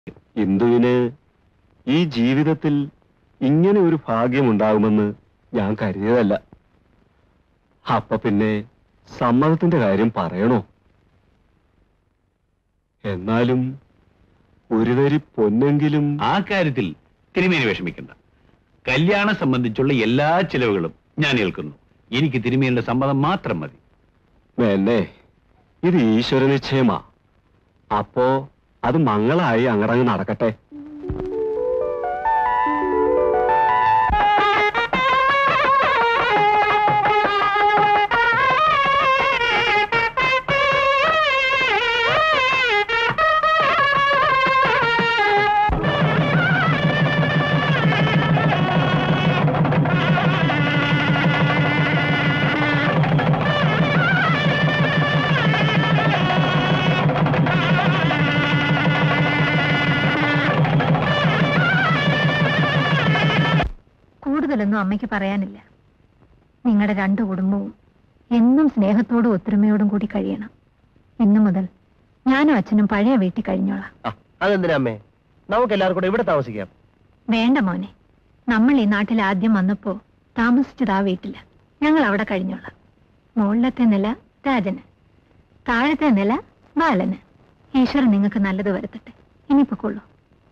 ഇന്ദുവിന് ഈ ജീവിതത്തിൽ ഇങ്ങനെ ഒരു ഭാഗ്യമുണ്ടാകുമെന്ന് ഞാൻ കരുതിയതല്ല അപ്പൊ പിന്നെ സമ്മതത്തിന്റെ കാര്യം പറയണോ എന്നാലും ഒരു തരി പൊന്നെങ്കിലും ആ കാര്യത്തിൽ തിരുമേനി വിഷമിക്കണ്ട കല്യാണം സംബന്ധിച്ചുള്ള എല്ലാ ചിലവുകളും ഞാൻ ഏൽക്കുന്നു എനിക്ക് തിരുമേനിയുടെ സമ്മതം മാത്രം മതി വേണ്ടേ ഇത് ഈശ്വര നിശ്ചയമാ അപ്പോ അത് മങ്ങളായി അങ്ങടങ്ങ് നടക്കട്ടെ കൂടുതലൊന്നും അമ്മയ്ക്ക് പറയാനില്ല നിങ്ങളുടെ രണ്ടു കുടുംബവും എന്നും സ്നേഹത്തോടും ഒത്തൊരുമയോടും കൂടി കഴിയണം ഇന്നു മുതൽ ഞാനും അച്ഛനും പഴയ വീട്ടിൽ കഴിഞ്ഞോളാം അതെന്തിനാ അമ്മേ നമുക്ക് എല്ലാവർക്കും കൂടെ ഇവിടെ താമസിക്കാം വേണ്ട മോനെ നമ്മൾ ഈ നാട്ടിൽ ആദ്യം വന്നപ്പോ താമസിച്ചത് ആ വീട്ടില് ഞങ്ങൾ അവിടെ കഴിഞ്ഞോളാം മുകളിലത്തെ നില രാജന് താഴത്തെ നില ബാലന് ഈശ്വരൻ നിങ്ങൾക്ക് നല്ലത് വരുത്തട്ടെ ഇനി പൊക്കോളൂ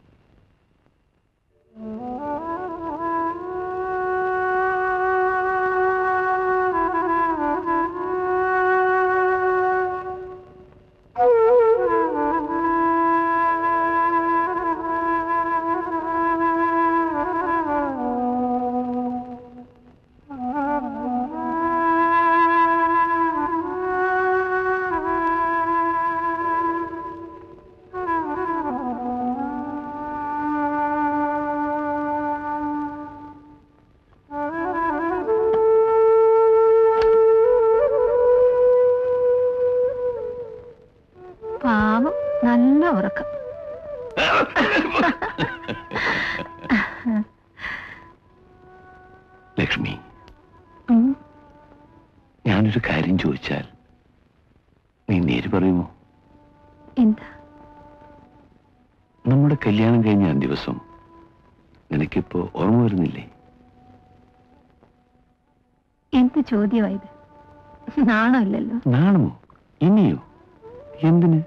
പാവം നല്ല ഉറക്കം ലക്ഷ്മി ഉം. ഞാനൊരു കാര്യം ചോദിച്ചാൽ നീ നേര് പറയുമോ എന്താ നമ്മുടെ കല്യാണം കഴിഞ്ഞ ആ ദിവസം നിനക്കിപ്പോ ഓർമ്മ വരുന്നില്ലേ എന്ത് ചോദ്യമായത് നാണമില്ലല്ലോ നാണമോ ഇനിയോ എന്തിന്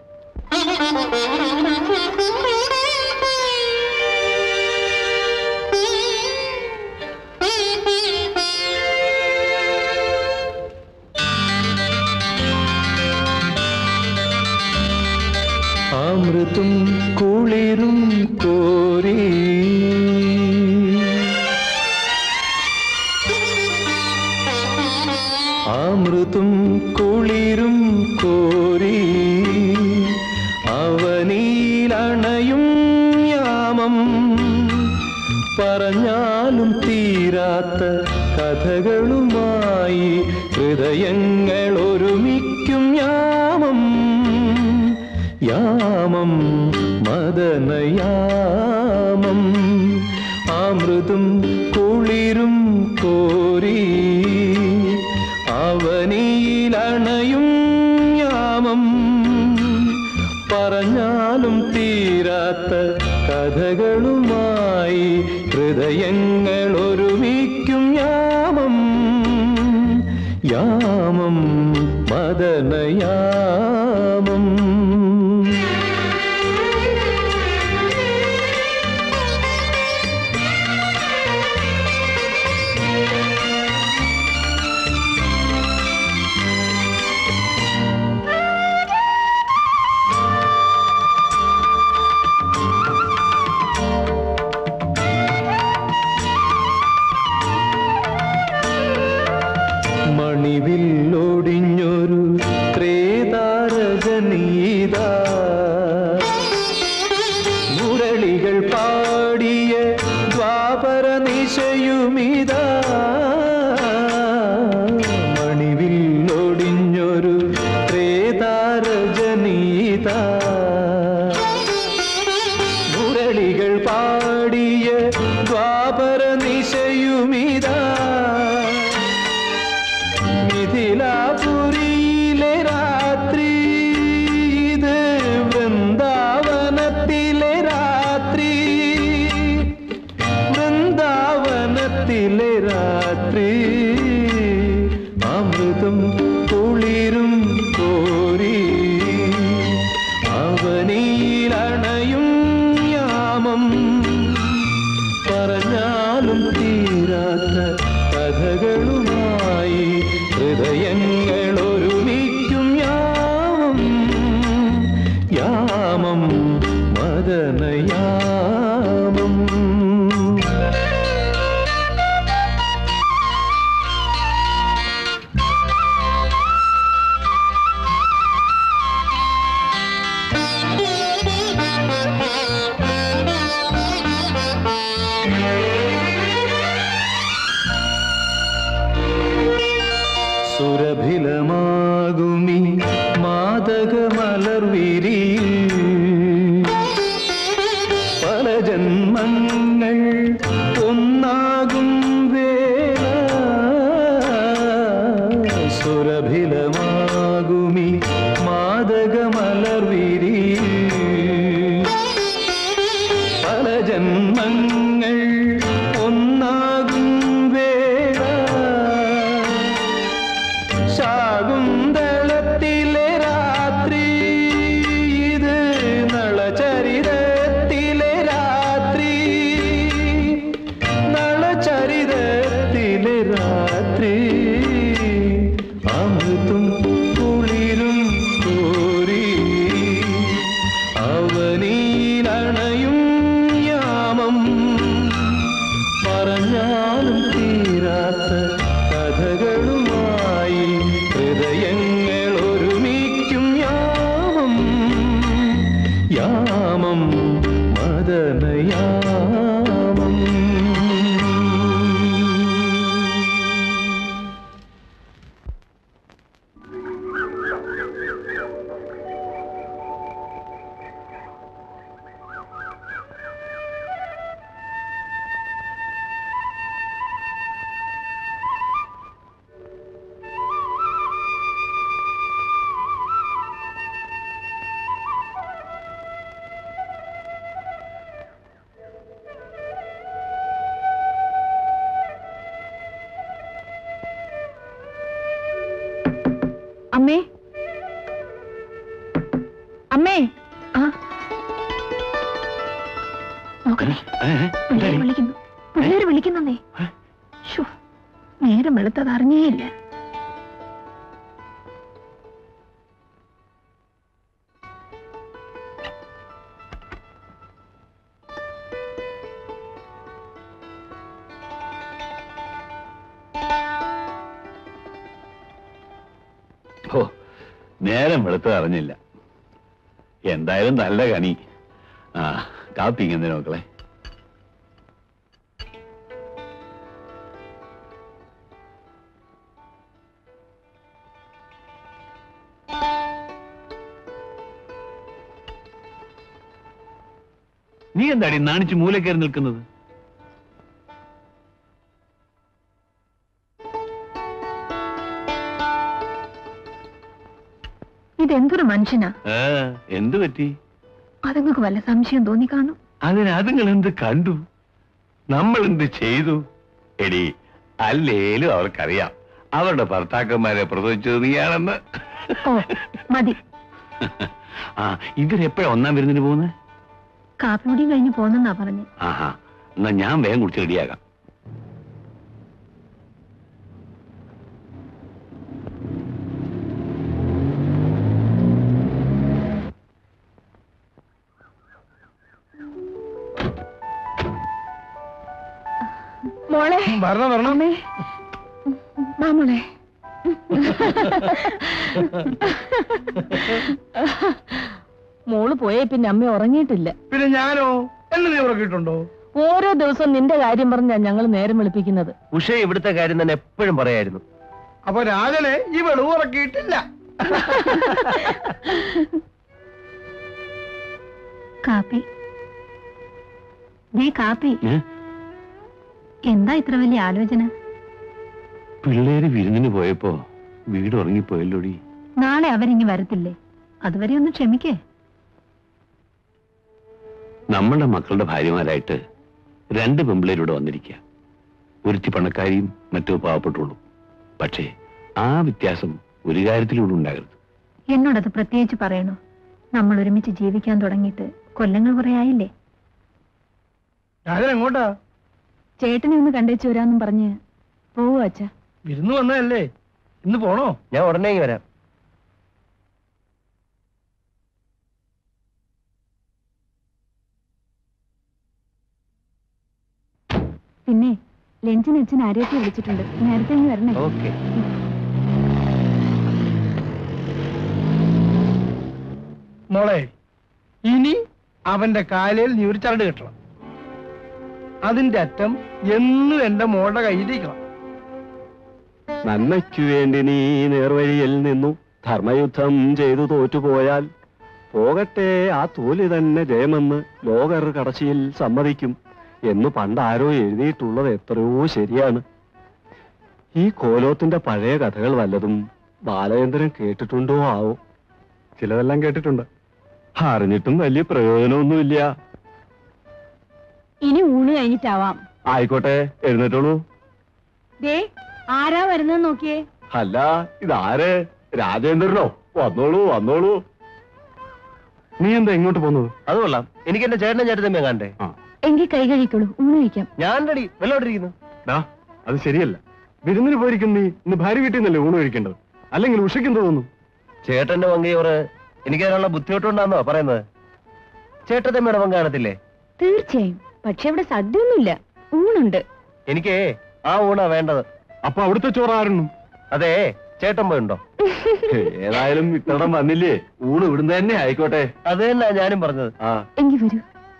അമൃതും കുളിരും കോരി അമൃതും കുളിരും കോരി അവനീലണയും യാമം പറഞ്ഞാലും തീരാത്ത കഥകളുമായി ഹൃദയങ്ങൾ ഒരുമിക്കും യാമം യാമം മദനയാമം അമൃതും കുളിരും കോരി അവനീലണയും യാമം പറഞ്ഞാലും തീരാത്ത കഥകളുമായി ഹൃദയങ്ങൾ ഒരുമിക്കും യാമം യാമം മദനയാമം മണിവില്ലൊടിഞ്ഞൊരു ത്രേതാരജനീതാ മുരളികൾ പാടിയ ദ്വാപര നിശയുമിതാ മണിവില്ലൊടിഞ്ഞൊരു ത്രേതാരജനീതാ മുരളികൾ പാടിയ ദ്വാപര നിശയുമിതാ മിഥിലാപുരിയിലെ രാത്രി ഇത് വൃന്ദാവനത്തിലെ രാത്രി മദനയാമം സുരഭിലമാകുമി മാതകമലർവിരിയിൽ പല ജന്മങ്ങൾ ഒന്നാകും വേള സുരഭിലമാകുമി മാതകമലർവിരിയിൽ പല ജന്മങ്ങൾ ഒന്നാകും വേള ശാകുന്തളത്തിലെ രാത്രി ഇത് നളചരിതത്തിലെ രാത്രി നളചരിതത്തിലെ രാത്രി അമൃതും കുളിരും കോരി അവനീലണയും യാമം പറഞ്ഞാലും തീരാത്ത കഥകളുമായി ഹൃദയങ്ങൾ ഒരുമിക്കും യാമം യാമം മദനയാമം അമ്മേ അമ്മേ ആ നോക്കണേ പിള്ളേര് വിളിക്കുന്നു പിള്ളേര് വിളിക്കുന്നേ ശ്ശോ, നേരം വെളുത്തത് അറിഞ്ഞേയില്ല ഓ നേരം വെളുത്തത് അറിഞ്ഞില്ല എന്തായാലും നല്ല കണി ആ കാപ്പി ഇങ്ങനെ നോക്കളെ നീ എന്താടി നാണിച്ച് മൂലക്കയറി നിൽക്കുന്നത് ഇതെന്തൊരു മനുഷ്യനാ ആ എന്തു പറ്റി അതുങ്ങൾക്ക് വല്ല സംശയം തോന്നി കാണും അതിന് അതുങ്ങൾ എന്ത് കണ്ടു നമ്മൾ എന്ത് ചെയ്തു എടി അല്ലേലും അവർക്കറിയാം അവരുടെ ഭർത്താക്കന്മാരെ പ്രസവിച്ചത് നീയാണെന്ന് ഓ മതി ആ ഇവരെപ്പോഴാ ഒന്നാം വിരുന്നിന് പോകുന്നത് കാപ്പിമുടിയും കഴിഞ്ഞ് പോന്നെന്നാ പറഞ്ഞു ആഹാ എന്നാ ഞാൻ വേഗം കുടിച്ച് റെഡിയാകാം മോളെ വരണം വരണം അമ്മേ വാ മോളെ മോള് പോയേ പിന്നെ അമ്മ ഉറങ്ങിയിട്ടില്ല പിന്നെ ഞാനോ എന്നെ നീ ഉറക്കിയിട്ടുണ്ടോ ഓരോ ദിവസവും നിന്റെ കാര്യം പറഞ്ഞാ ഞങ്ങൾ നേരം വെളുപ്പിക്കുന്നത് ഉഷ ഇവിടുത്തെ കാര്യം തന്നെ എപ്പോഴും പറയായിരുന്നു അപ്പൊ രാജനെ ഈ വെളിവ് ഉറക്കിയിട്ടില്ല കാപ്പി ദേ കാപ്പി ഏ? എന്താ ഇത്ര വലിയ ആലോചന പിള്ളേര് വിരുന്നിന് പോയപ്പോ വീട് ഉറങ്ങിപ്പോയല്ലോടി നാളെ അവരിങ്ങി വരത്തില്ലേ അതുവരെ ഒന്ന് ക്ഷമിക്കേ നമ്മളുടെ മക്കളുടെ ഭാര്യമാരായിട്ട് രണ്ട് പെമ്പിളേരൂടെ വന്നിരിക്കുക ഒരുത്തി പണക്കാരിയും മറ്റോ പാവപ്പെട്ടുള്ളൂ പക്ഷേ ആ വ്യത്യാസം ഒരു കാര്യത്തിലൂടെ ഉണ്ടാകരുത് എന്നോടത് പ്രത്യേകിച്ച് പറയണോ നമ്മൾ ഒരുമിച്ച് ജീവിക്കാൻ തുടങ്ങിയിട്ട് കൊല്ലങ്ങൾ കുറെ ആയില്ലേ രാജൻ എങ്ങോട്ടാ ചേട്ടനെ ഒന്ന് കണ്ടേച്ചു വരാന്നും പറഞ്ഞ് പോവുക അച്ഛാ വിരുന്ന് വന്നതല്ലേ ഇന്ന് പോണോ ഞാൻ ഉടനെ ഇങ്ങ് വരാം പിന്നെ ലഞ്ചിന് അച്ഛൻ ആരെയൊക്കെ വിളിച്ചിട്ടുണ്ട് നേരത്തെ ഇനി വരണേ ഓക്കെ മോളെ ഇനി അവന്റെ കാലയിൽ നീ ഒരു ചരട് കെട്ടണം അതിന്റെ അറ്റം എന്നും എന്റെ മോളുടെ കയ്യിലിരിക്കണം നന്മയ്ക്കു വേണ്ടി നീ നേർവഴിയിൽ നിന്നു ധർമ്മയുദ്ധം ചെയ്തു തോറ്റുപോയാൽ പോകട്ടെ ആ തോലി തന്നെ ജയമെന്ന് ലോകർ കടച്ചിയിൽ സമ്മതിക്കും എന്ന് പണ്ടാരോ എഴുതിയിട്ടുള്ളത് എത്രയോ ശരിയാണ് ഈ കോലോത്തിന്റെ പഴയ കഥകൾ വല്ലതും ബാലചന്ദ്രൻ കേട്ടിട്ടുണ്ടോ ആവോ ചിലതെല്ലാം കേട്ടിട്ടുണ്ട് അറിഞ്ഞിട്ടും വലിയ പ്രയോജനമൊന്നുമില്ല ഇനി ഊണ് കഴിഞ്ഞിട്ടാവാം ആയിക്കോട്ടെ എഴുന്നേറ്റോളൂ ദേ ആരാ വരുന്നത് നോക്കിയേ അല്ല ഇതാര് രാജേന്ദ്രനോ വന്നോളൂ വന്നോളൂ നീ എന്താ ഇങ്ങോട്ട് പോന്നത് അത് കൊള്ളാം എനിക്ക് എന്റെ ചേട്ടനെ ചേട്ടത്തമ്മ കാണണ്ടേ ആ എങ്കിൽ കൈ കഴിക്കോളൂ ഊണ് കഴിക്കാം ഞാൻ റെഡി വെള്ളോട്ടിരിക്കുന്നു ഡാ അത് ശരിയല്ല വിരുന്നിന് പോയിരിക്കും നീ ഇന്ന് ഭാര്യ വീട്ടിൽ നിന്നല്ലേ ഊണ് കഴിക്കേണ്ടത് അല്ലെങ്കിൽ ഉഷയ്ക്കും തോന്നുന്നു ചേട്ടന്റെ പങ്കയോറ് എനിക്ക് അതിനുള്ള ബുദ്ധിമുട്ടുണ്ടാന്നോ പറയുന്നത് ചേട്ടത്തമ്മയുടെ പങ്ക് കാണത്തില്ലേ തീർച്ചയായും പക്ഷെ ഇവിടെ സദ്യയൊന്നുമില്ല ഊണുണ്ട് എനിക്ക് ആ ഊണാ വേണ്ടത് അപ്പൊ അവിടുത്തെ ചോറായിരുന്നു അതെ ചേട്ടൻ പോയുണ്ടോ ഏതായാലും ഇത്തവണ വന്നില്ലേ ഊണ് ഇവിടുന്ന് തന്നെ ആയിക്കോട്ടെ അത് തന്നെ ഞാനും പറഞ്ഞത് ആ എങ്കിൽ വരൂ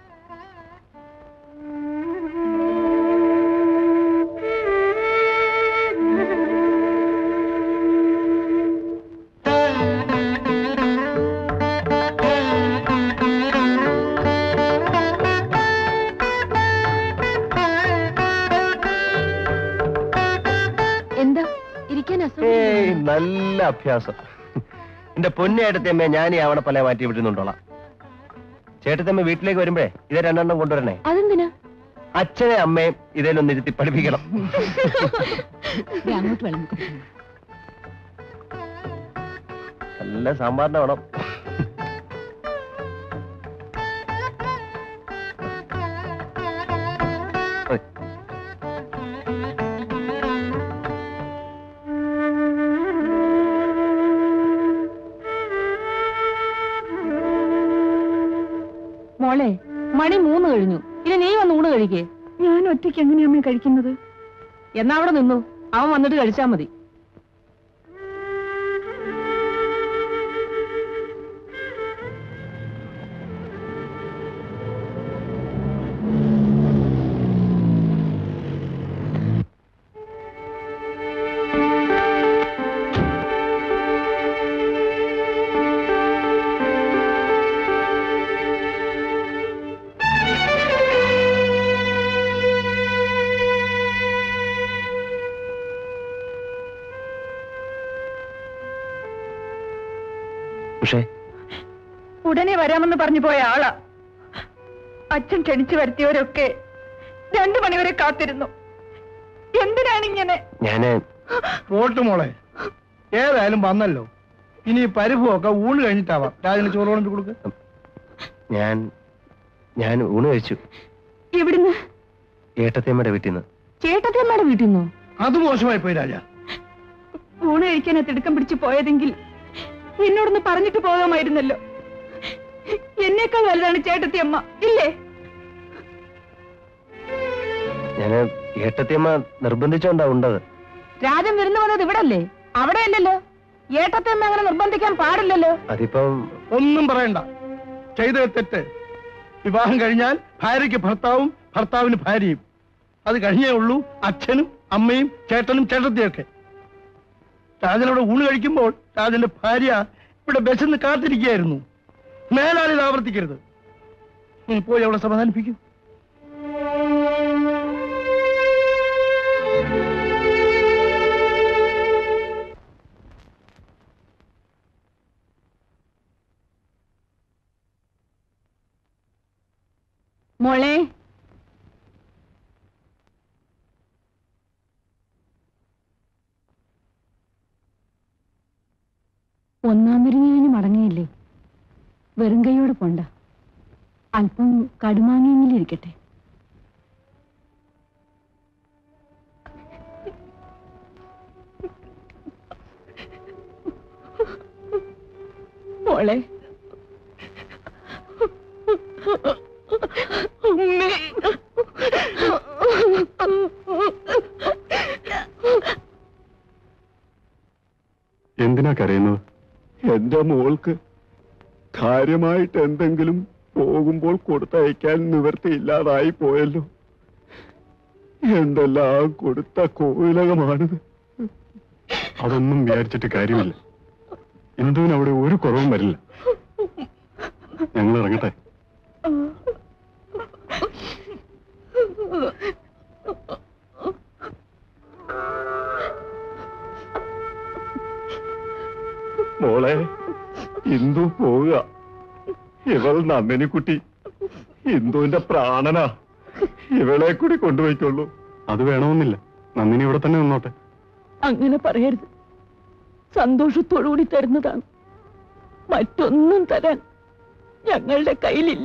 എന്താ ഇരിക്കാൻ ഏയ് നല്ല അഭ്യാസം എന്റെ പൊന്നേട്ടത്തമ്മ ഞാൻ ഈ ആവണ പല മാറ്റി വിടുന്നുണ്ടോളാം ചേട്ടത്തമ്മ വീട്ടിലേക്ക് വരുമ്പോഴേ ഇത് രണ്ടെണ്ണം കൊണ്ടുവരണേ അതെന്തിനാ അച്ഛനെ അമ്മയും ഇതേലൊന്ന് ഇരുത്തി പഠിപ്പിക്കണം ദേ അങ്ങോട്ട് വെള്ളം നല്ല സാമ്പാറിന്റെ വേണം ഓയ്. മോളെ മണി മൂന്ന് കഴിഞ്ഞു ഇനി നീ വന്ന് ഊണ് കഴിക്കേ ഞാൻ ഒറ്റയ്ക്ക് എങ്ങനെയാ അമ്മ കഴിക്കുന്നത് എന്നാ അവിടെ നിന്നു അവൻ വന്നിട്ട് കഴിച്ചാ മതി പക്ഷേ ഉടനെ വരാമെന്ന് പറഞ്ഞു പോയ ആളാ അച്ഛൻ ക്ഷണിച്ചു വരുത്തിയവരൊക്കെ രണ്ടു മണിവരെ കാത്തിരുന്നു എന്തിനാണിങ്ങനെ ഞാന് പോട്ട് മോളെ ഏതായാലും വന്നല്ലോ ഇനി ഈ പരിഭവമൊക്കെ ഊണ് കഴിഞ്ഞിട്ടാവാം രാജന് ചോറ് കൊണ്ട് കൊടുക്ക് ഞാൻ ഞാൻ ഊണ് കഴിച്ചു എവിടുന്ന് ഏട്ടത്തമ്മയുടെ വീട്ടിൽ നിന്ന് ചേട്ടത്തിയമ്മയുടെ വീട്ടിൽ നിന്നോ അത് മോശമായി പോയി രാജ ഊണ് കഴിക്കാൻ തിടുക്കം പിടിച്ചു പോയതെങ്കിൽ എന്നോടൊന്ന് പറഞ്ഞിട്ട് പോകാമായിരുന്നല്ലോ എന്നേക്കാൾ വലുതാണ് ചേട്ടത്തിയമ്മ ഇല്ലേ ഞാന് ഏട്ടത്തിയമ്മ നിർബന്ധിച്ചോണ്ടാ ഉണ്ടത് രാജൻ വിരുന്ന് വന്നത് ഇവിടല്ലേ അവിടെയല്ലല്ലോ ഏട്ടത്തിയമ്മ അങ്ങനെ നിർബന്ധിക്കാൻ പാടില്ലല്ലോ അതിപ്പം ഒന്നും പറയണ്ട ചെയ്ത തെറ്റ് വിവാഹം കഴിഞ്ഞാൽ ഭാര്യയ്ക്ക് ഭർത്താവും ഭർത്താവിന് ഭാര്യയും അത് കഴിഞ്ഞേ ഉള്ളൂ അച്ഛനും അമ്മയും ചേട്ടനും ചേട്ടത്തിയൊക്കെ രാജൻ അവിടെ ഊണ് കഴിക്കുമ്പോൾ രാജന്റെ ഭാര്യ ഇവിടെ ബസ്സിന്ന് കാത്തിരിക്കുകയായിരുന്നു മേലാൽ ഇത് ആവർത്തിക്കരുത് ഉം, പോയി അവളെ സമാധാനിപ്പിക്കൂ മോളെ ഒന്നാം വിരുന്ന് കഴിഞ്ഞ് മടങ്ങിയില്ലേ വെറും കൈയോടെ പോണ്ട അല്പം കടുമാങ്ങിയെങ്കിലിരിക്കട്ടെ മോളെ അമ്മേ എന്തിനാ കരയുന്നത് എന്റെ മോൾക്ക് കാര്യമായിട്ട് എന്തെങ്കിലും പോകുമ്പോൾ കൊടുത്തയക്കാൻ നിവൃത്തിയില്ലാതായി പോയല്ലോ എന്തെല്ലാം കൊടുത്ത കോവിലകമാണിത് അതൊന്നും വിചാരിച്ചിട്ട് കാര്യമില്ല ഇന്ദുവിന് അവിടെ ഒരു കുറവും വരില്ല ഞങ്ങൾ ഇറങ്ങട്ടെ മോളെ ഇന്ദു പോവുക ഇവൾ നന്ദിനിക്കുട്ടി ഇന്ദുവിന്റെ പ്രാണനാ ഇവളെ കൂടി കൊണ്ടുപോയിക്കൊള്ളൂ അത് വേണമെന്നില്ല നന്ദിനി ഇവിടെ തന്നെ നിന്നോട്ടെ അങ്ങനെ പറയരുത് സന്തോഷത്തോടുകൂടി തരുന്നതാണ് മറ്റൊന്നും തരാൻ ഞങ്ങളുടെ കയ്യിലില്ല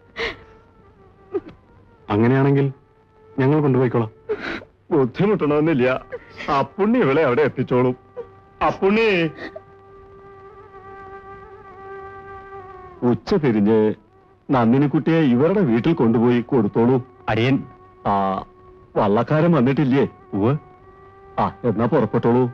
അങ്ങനെയാണെങ്കിൽ ഞങ്ങൾ കൊണ്ടുപോയിക്കോളാം ബുദ്ധിമുട്ടണമെന്നില്ല അപ്പുണ്ണി ഇവളെ അവിടെ എത്തിച്ചോളും അപ്പുണ്ണി ഉച്ച തിരിഞ്ഞ് നന്ദിനിക്കുട്ടിയെ ഇവരുടെ വീട്ടിൽ കൊണ്ടുപോയി കൊടുത്തോളൂ അടിയൻ ആ വള്ളക്കാരൻ വന്നിട്ടില്ലേ ഉവ് ആ എന്നാ പുറപ്പെട്ടോളൂ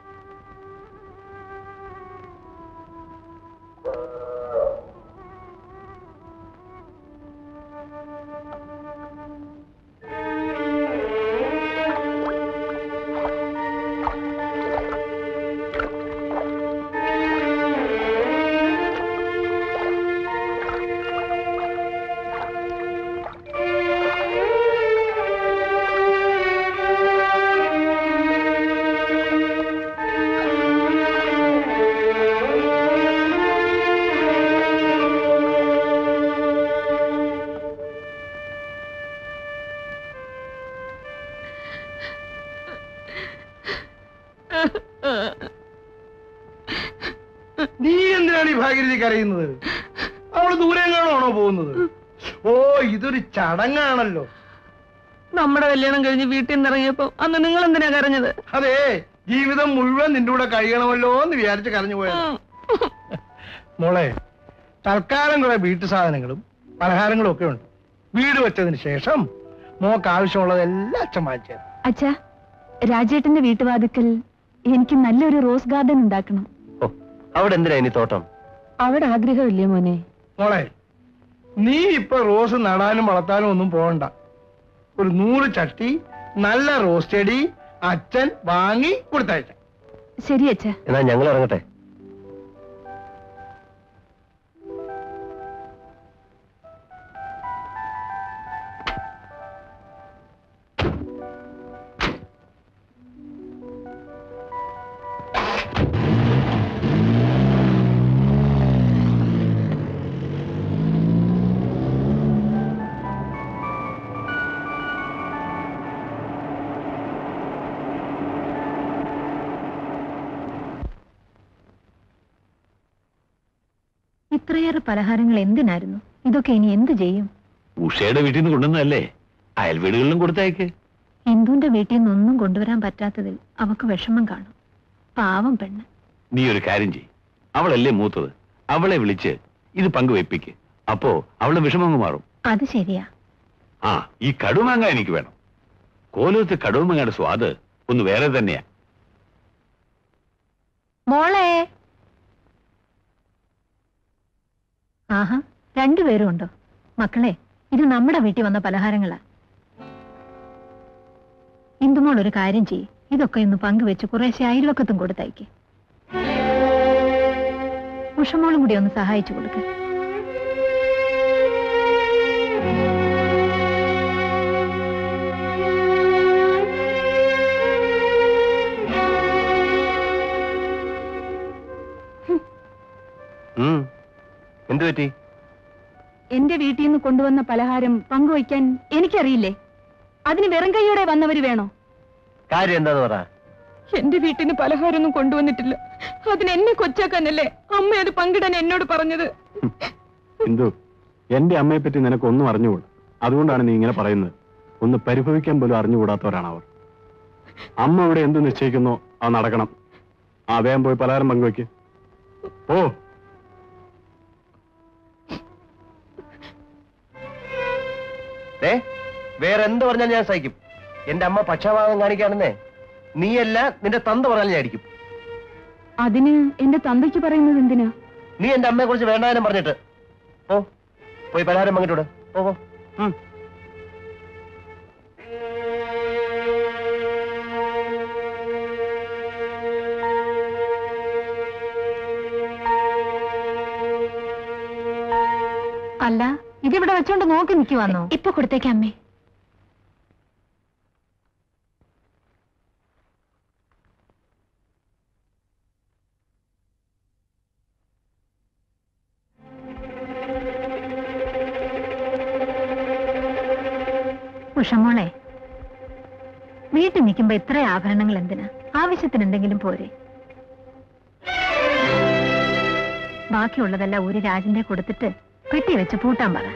നീ എന്തിനാണ് ഈ ഭാഗീരഥി കരയുന്നത് അവള് ദൂരെങ്ങാണോ പോകുന്നത് ഓ ഇതൊരു ചടങ്ങാണല്ലോ നമ്മുടെ കല്യാണം കഴിഞ്ഞ് വീട്ടിൽ നിന്ന് ഇറങ്ങിയപ്പോ അന്ന് നിങ്ങൾ എന്തിനാ കരഞ്ഞത് അതെ ജീവിതം മുഴുവൻ നിന്റെ കൂടെ കഴിയണമല്ലോ എന്ന് വിചാരിച്ച് കരഞ്ഞു പോയത് മോളെ തൽക്കാലം കുറെ വീട്ടു സാധനങ്ങളും പലഹാരങ്ങളും ഒക്കെ ഉണ്ട് വീട് വെച്ചതിന് ശേഷം മോക്ക് ആവശ്യമുള്ളതെല്ലാം അച്ഛൻ വാങ്ങിച്ചു തരാം. അച്ഛാ രാജേട്ടന്റെ വീട്ടുവാതിക്കൽ എനിക്ക് നല്ലൊരു റോസ് ഗാർഡൻ ഉണ്ടാക്കണം ഓ അവിടെ എന്തിനാ ഇനി തോട്ടം അവിടെ ആഗ്രഹമില്ലേ മോനെ മോളെ നീ ഇപ്പൊ റോസ് നടാനും വളർത്താനും ഒന്നും പോകണ്ട ഒരു നൂറ് ചട്ടി നല്ല റോസ് ചെടി അച്ഛൻ വാങ്ങി കൊടുത്തയച്ച ശരി അച്ഛാ എന്നാ ഞങ്ങൾ ഇറങ്ങട്ടെ ഇത്രയേറെ പലഹാരങ്ങൾ എന്തിനായിരുന്നു ഇതൊക്കെ ഇനി എന്ത് ചെയ്യും ഉഷയുടെ വീട്ടിൽ നിന്ന് കൊണ്ടുവന്നതല്ലേ അയൽ വീടുകളിലും കൊടുത്തയക്ക് ഇന്ദുവിന്റെ വീട്ടിൽ നിന്നൊന്നും കൊണ്ടുവരാൻ പറ്റാത്തതിൽ അവക്ക് വിഷമം കാണും പാവം പെണ്ണ് നീ ഒരു കാര്യം ചെയ് അവളല്ലേ മൂത്തത് അവളെ വിളിച്ച് ഇത് പങ്കുവെപ്പിക്ക് അപ്പോ അവളുടെ വിഷമങ്ങ് മാറും അത് ശരിയാ ആ ഈ കടുമാങ്ങ എനിക്ക് വേണം കോലത്തെ കടുമാങ്ങയുടെ സ്വാദ് ഒന്ന് വേറെ തന്നെയാ മോളെ ആഹാ രണ്ടുപേരും ഉണ്ടോ മക്കളെ ഇത് നമ്മുടെ വീട്ടിൽ വന്ന പലഹാരങ്ങളാ ഇന്ദുമോൾ ഒരു കാര്യം ചെയ്യ് ഇതൊക്കെ ഇന്ന് പങ്കുവെച്ച് കുറേശ്ശെ അയൽവക്കത്തും കൊടുത്തയക്ക് ഉഷമോളും കൂടി ഒന്ന് സഹായിച്ചു കൊടുക്ക ഉം. എന്ത് പറ്റി എന്റെ വീട്ടിൽ നിന്ന് കൊണ്ടുവന്ന പലഹാരം പങ്കുവയ്ക്കാൻ എനിക്കറിയില്ലേ അതിന് വെറും കൈയോടെ വന്നവര് വേണോ കാര്യം എന്താന്ന് പറ എന്റെ വീട്ടിന് പലഹാരമൊന്നും കൊണ്ടുവന്നിട്ടില്ല അതിന് എന്നെ കൊച്ചാക്കാനല്ലേ അമ്മ അത് പങ്കിടാൻ എന്നോട് പറഞ്ഞത് ഇന്ദു എന്റെ അമ്മയെ പറ്റി നിനക്കൊന്നും അറിഞ്ഞുകൂടാ അതുകൊണ്ടാണ് നീ ഇങ്ങനെ പറയുന്നത് ഒന്ന് പരിഭവിക്കാൻ പോലും അറിഞ്ഞുകൂടാത്തവരാണ് അവർ അമ്മ ഇവിടെ എന്ത് നിശ്ചയിക്കുന്നോ അത് നടക്കണം ആ വേഗം പോയി പലഹാരം പങ്കുവെക്ക് ഓ ഏ വേറെ എന്ത് പറഞ്ഞാൽ ഞാൻ സഹിക്കും എന്റെ അമ്മ പക്ഷപാതം കാണിക്കാണെന്നേ നീയല്ല നിന്റെ തന്ത പറഞ്ഞാൽ ഞാൻ അടിക്കും അതിന് എന്റെ തന്തയ്ക്ക് പറയുന്നത് എന്തിനാ നീ എന്റെ അമ്മയെ കുറിച്ച് വേണ്ടാനും പറഞ്ഞിട്ട് ഓ പോയി പലഹാരം വാങ്ങിട്ടൂടെ ഓ ഉം അല്ല ഇതിവിടെ വെച്ചോണ്ട് നോക്കി നിൽക്കുവാന്നോ ഇപ്പൊ കൊടുത്തേക്കാം അമ്മേ ഉഷമോളെ വീട്ടിൽ നിൽക്കുമ്പോ ഇത്ര ആഭരണങ്ങൾ എന്തിനാ ആവശ്യത്തിന് എന്തെങ്കിലും പോരെ ബാക്കിയുള്ളതെല്ലാം ഒരു രാജന്റെ കൊടുത്തിട്ട് പെട്ടി വെച്ച് പൂട്ടാൻ പറ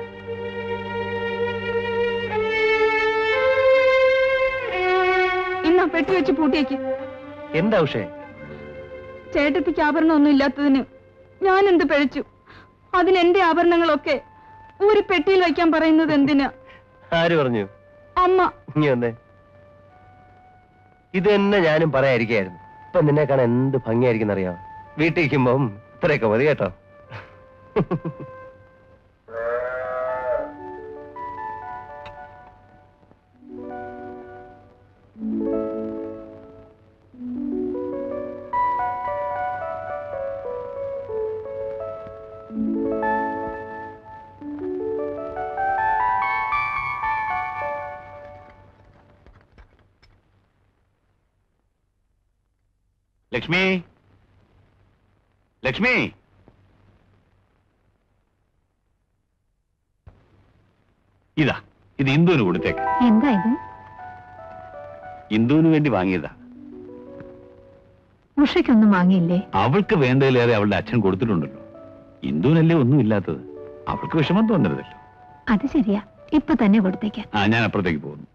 ഇന്നാ പെട്ടി വെച്ച് പൂട്ടിയേക്ക് എന്താ ഉഷേ ചേട്ടത്തിക്ക് ആഭരണമൊന്നും ഇല്ലാത്തതിന് ഞാൻ എന്ത് പഴിച്ചു അതിന് എന്റെ ആഭരണങ്ങളൊക്കെ ഒരു പെട്ടിയിൽ വയ്ക്കാൻ പറയുന്നത് എന്തിനാ ആര് പറഞ്ഞു അമ്മ ഇനി വന്നേ ഇത് തന്നെ ഞാനും പറയാതിരിക്കായിരുന്നു ഇപ്പൊ നിന്നെ കാണാൻ എന്ത് ഭംഗിയായിരിക്കും അറിയാം വീട്ടിൽ ഇരിക്കുമ്പം ഇത്രയൊക്കെ മതി കേട്ടോ ലക്ഷ്മി ലക്ഷ്മി ഇതാ ഇത് ഇന്ദുവിന് കൊടുത്തേക്ക് എന്താ ഇത് ഇന്ദുവിന് വേണ്ടി വാങ്ങിയതാ ഉഷയ്ക്കൊന്നും വാങ്ങിയില്ലേ അവൾക്ക് വേണ്ടതിലേറെ അവളുടെ അച്ഛൻ കൊടുത്തിട്ടുണ്ടല്ലോ ഇന്ദുവിനല്ലേ ഒന്നും ഇല്ലാത്തത് അവൾക്ക് വിഷമം തോന്നരുതല്ലോ അത് ശരിയാ ഇപ്പൊ തന്നെ കൊടുത്തേക്കാം ആ ഞാൻ അപ്പുറത്തേക്ക് പോകുന്നു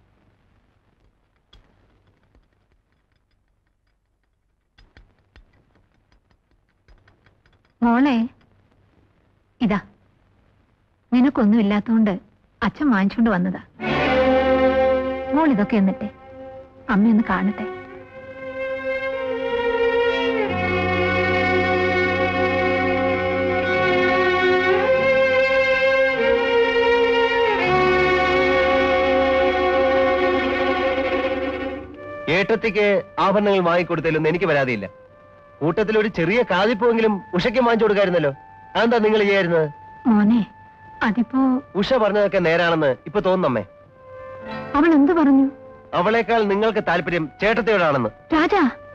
മോളെ ഇതാ നിനക്കൊന്നും ഇല്ലാത്തോണ്ട് അച്ഛൻ വാങ്ങിച്ചോണ്ട് വന്നതാ മോൾ ഇതൊക്കെ എന്നിട്ടെ അമ്മയൊന്ന് കാണട്ടെ ഏട്ടത്തിക്ക് ആഭരണങ്ങൾ വാങ്ങിക്കൊടുത്തതിലൊന്നും എനിക്ക് പരാതിയില്ല കൂട്ടത്തിൽ ഒരു ചെറിയ കാതിപ്പോയെങ്കിലും ഉഷയ്ക്ക് വാങ്ങിച്ചു കൊടുക്കായിരുന്നല്ലോ അതെന്താ നിങ്ങൾ ചെയ്യായിരുന്നത് മോനെ അതിപ്പോ ഉഷ പറഞ്ഞതൊക്കെ നേരാണെന്ന് ഇപ്പൊ തോന്നുന്നമ്മേ അവൾ എന്തു പറഞ്ഞു അവളേക്കാൾ നിങ്ങൾക്ക് താല്പര്യം ചേട്ടത്തിയോടാണെന്ന് രാജാ